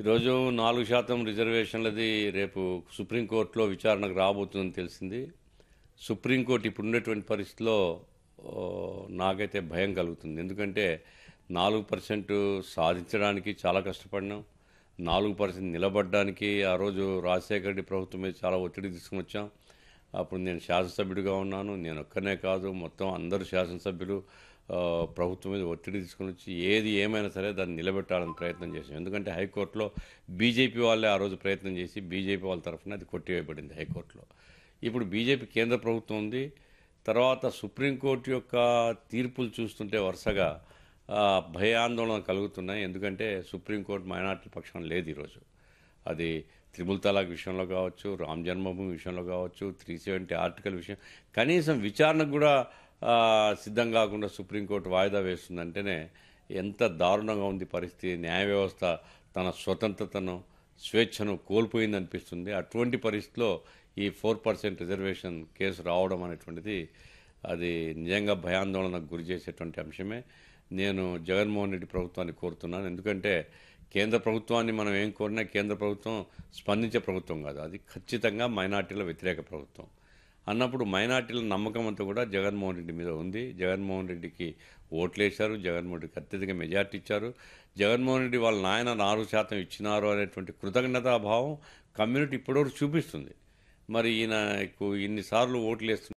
ఈరోజు నాలుగు శాతం రిజర్వేషన్లది రేపు సుప్రీంకోర్టులో విచారణకు రాబోతుందని తెలిసింది సుప్రీంకోర్టు ఇప్పుడు ఉన్నటువంటి పరిస్థితిలో ఓ, నాకైతే భయం కలుగుతుంది ఎందుకంటే నాలుగు పర్సెంట్ సాధించడానికి చాలా కష్టపడినాం నాలుగు పర్సెంట్ నిలబడడానికి ఆ రోజు రాజశేఖర రెడ్డి ప్రభుత్వం మీద చాలా ఒత్తిడి తీసుకుని వచ్చాం అప్పుడు నేను శాసనసభ్యుడిగా ఉన్నాను నేను ఒక్కనే కాదు మొత్తం అందరు శాసనసభ్యులు ఆ, ప్రభుత్వం మీద ఒత్తిడి తీసుకుని వచ్చి ఏది ఏమైనా సరే దాన్ని నిలబెట్టాలని ప్రయత్నం చేశాం ఎందుకంటే హైకోర్టులో బీజేపీ వాళ్ళే ఆ రోజు ప్రయత్నం చేసి బీజేపీ వాళ్ళ తరఫున అది కొట్టివేయబడింది హైకోర్టులో ఇప్పుడు బీజేపీ కేంద్ర ప్రభుత్వం ఉంది తర్వాత సుప్రీంకోర్టు యొక్క తీర్పులు చూస్తుంటే వరుసగా ఆ, భయాందోళన కలుగుతున్నాయి ఎందుకంటే సుప్రీంకోర్టు మైనార్టీ పక్షం లేదు ఈరోజు అది త్రిబుల్ తలాక్ విషయంలో కావచ్చు రామ్ జన్మభూమి విషయంలో కావచ్చు త్రీ సెవెంటీ ఆర్టికల్ విషయం కనీసం విచారణకు కూడా ఆ, సిద్ధం కాకుండా సుప్రీంకోర్టు వాయిదా వేస్తుందంటేనే ఎంత దారుణంగా ఉంది పరిస్థితి న్యాయ వ్యవస్థ తన స్వతంత్రతను స్వేచ్ఛను కోల్పోయింది అనిపిస్తుంది అటువంటి పరిస్థితిలో ఈ ఫోర్ పర్సెంట్ రిజర్వేషన్ కేసు రావడం అనేటువంటిది అది నిజంగా భయాందోళనకు గురి చేసేటువంటి అంశమే నేను జగన్మోహన్ రెడ్డి ప్రభుత్వాన్ని కోరుతున్నాను ఎందుకంటే కేంద్ర ప్రభుత్వాన్ని మనం ఏం కోరినా కేంద్ర ప్రభుత్వం స్పందించే ప్రభుత్వం కాదు అది ఖచ్చితంగా మైనార్టీల వ్యతిరేక ప్రభుత్వం అన్నప్పుడు మైనార్టీల నమ్మకం అంతా కూడా జగన్మోహన్ రెడ్డి మీద ఉంది జగన్మోహన్ రెడ్డికి ఓట్లు వేశారు జగన్మోహన్ రెడ్డికి అత్యధిక మెజార్టీ ఇచ్చారు జగన్మోహన్ రెడ్డి వాళ్ళ నాయన నాలుగు శాతం ఇచ్చినారు అనేటువంటి కృతజ్ఞతాభావం కమ్యూనిటీ ఇప్పటివరకు చూపిస్తుంది మరి ఈయనకు ఇన్నిసార్లు ఓట్లు వేస్తున్నారు